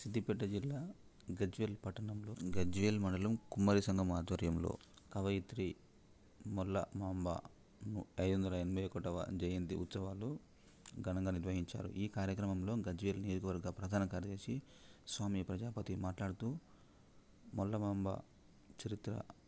సిద్దిపేట జిల్లా గజ్వేల్ పట్టణంలో గజ్వేల్ మండలం కుమ్మరి సంఘం ఆధ్వర్యంలో కవయిత్రి మొల్ల మాంబ ను- ఐదు వందల ఎనభై ఒకటవ జయంతి ఉత్సవాలు ఘనంగా నిర్వహించారు ఈ కార్యక్రమంలో గజ్వేల్ నియోజకవర్గ ప్రధాన కార్యదర్శి స్వామి ప్రజాపతి మాట్లాడుతూ మొల్లమాంబ చరిత్ర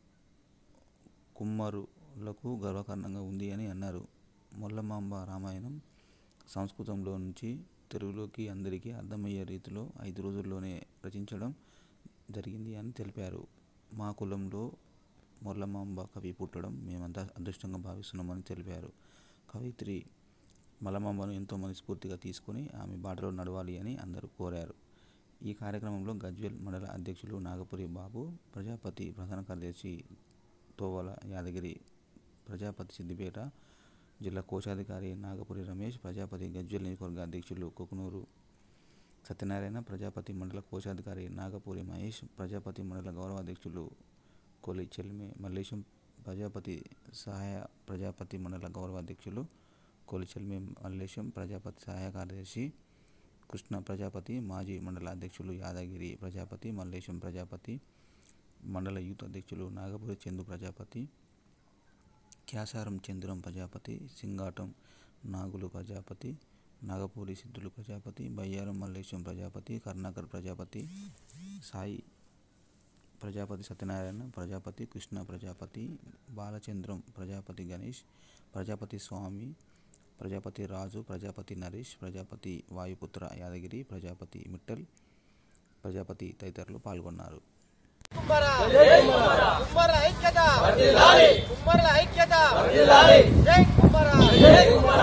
కుమ్మరులకు గర్వకారణంగా ఉంది అని అన్నారు మొల్లమాంబ రామాయణం సంస్కృతంలో నుంచి తెలుగులోకి అందరికీ అర్థమయ్యే రీతిలో ఐదు రోజుల్లోనే రచించడం జరిగింది అని తెలిపారు మా కులంలో మొల్లమాంబ కవి పుట్టడం మేమంతా అదృష్టంగా భావిస్తున్నామని తెలిపారు కవిత్రి మల్లమాంబను ఎంతో మనస్ఫూర్తిగా తీసుకొని ఆమె బాటలో నడవాలి అని అందరూ కోరారు ఈ కార్యక్రమంలో గజ్వేల్ మండల అధ్యక్షులు నాగపురి బాబు ప్రజాపతి ప్రధాన కార్యదర్శి తోవల యాదగిరి ప్రజాపతి సిద్దిపేట జిల్లా కోశాధికారి నాగపురి రమేష్ ప్రజాపతి గజ్వేల్ నియోజకవర్గ అధ్యక్షులు కుకునూరు సత్యనారాయణ ప్రజాపతి మండల కోశాధికారి నాగపూరి మహేష్ ప్రజాపతి మండల గౌరవ అధ్యక్షులు కొలి చెల్మి మల్లేశం ప్రజాపతి సహాయ ప్రజాపతి మండల గౌరవ అధ్యక్షులు కొలి చెల్మి మల్లేశం ప్రజాపతి సహాయ కార్యదర్శి కృష్ణ ప్రజాపతి మాజీ మండల అధ్యక్షులు యాదగిరి ప్రజాపతి మల్లేశం ప్రజాపతి మండల యూత్ అధ్యక్షులు నాగపూరి చందు ప్రజాపతి క్యాసారం చంద్రం ప్రజాపతి సింగాటం నాగులు ప్రజాపతి నాగపూరి సిద్ధులు ప్రజాపతి బయ్యారం మల్లేశం ప్రజాపతి కరుణాకర్ ప్రజాపతి సాయి ప్రజాపతి సత్యనారాయణ ప్రజాపతి కృష్ణ ప్రజాపతి బాలచంద్రం ప్రజాపతి గణేష్ ప్రజాపతి స్వామి ప్రజాపతి రాజు ప్రజాపతి నరేష్ ప్రజాపతి వాయుపుత్ర యాదగిరి ప్రజాపతి మిట్టల్ ప్రజాపతి తదితరులు పాల్గొన్నారు కుమ్మర కుమ్మర ఐక్యత కుమ్మరుల ఐక్యత జై కుమ్మర జై కుమ్మర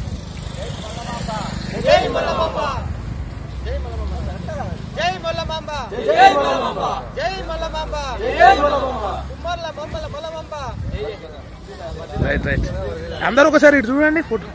జై మల్లమాంబ జై మల్లమాంబ జై మల్లమాంబ జై మల్లమాంబ జై మల్లమాంబ జై మల్లమాంబ కుమ్మరుల బొమ్మల మల్లమాంబ రైట్ రైట్ అందరూ ఒకసారి ఇటు చూడండి ఫోటో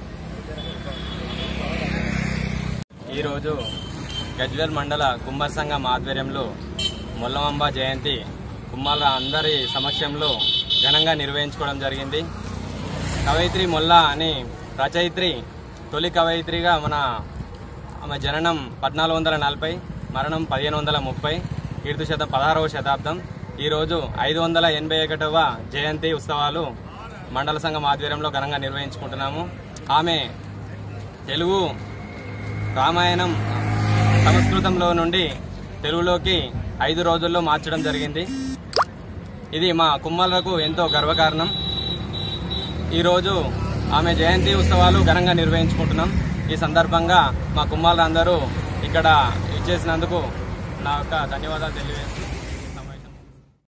ఈరోజు గజ్వేల్ మండల కుమ్మర్ సంఘం ఆధ్వర్యంలో మొల్లమాంబ జయంతి కుమ్మాల అందరి సమక్షంలో ఘనంగా నిర్వహించుకోవడం జరిగింది కవయిత్రి మొల్ల అని రచయిత్రి తొలి కవయిత్రిగా మన ఆమె జననం పద్నాలుగు వందల నలభై మరణం పదిహేను వందల ముప్పై కీర్తి శతం పదహారవ శతాబ్దం ఈరోజు ఐదు వందల ఎనభై ఒకటవ జయంతి ఉత్సవాలు మండల సంఘం ఆధ్వర్యంలో ఘనంగా నిర్వహించుకుంటున్నాము ఆమె తెలుగు రామాయణం సంస్కృతంలో నుండి తెలుగులోకి ఐదు రోజుల్లో మార్చడం జరిగింది ఇది మా కుమ్మలకు ఎంతో గర్వకారణం ఈరోజు ఆమె జయంతి ఉత్సవాలు ఘనంగా నిర్వహించుకుంటున్నాం ఈ సందర్భంగా మా కుమ్మాలందరూ ఇక్కడ ఇచ్చేసినందుకు నా యొక్క ధన్యవాదాలు తెలియజేస్తున్నాను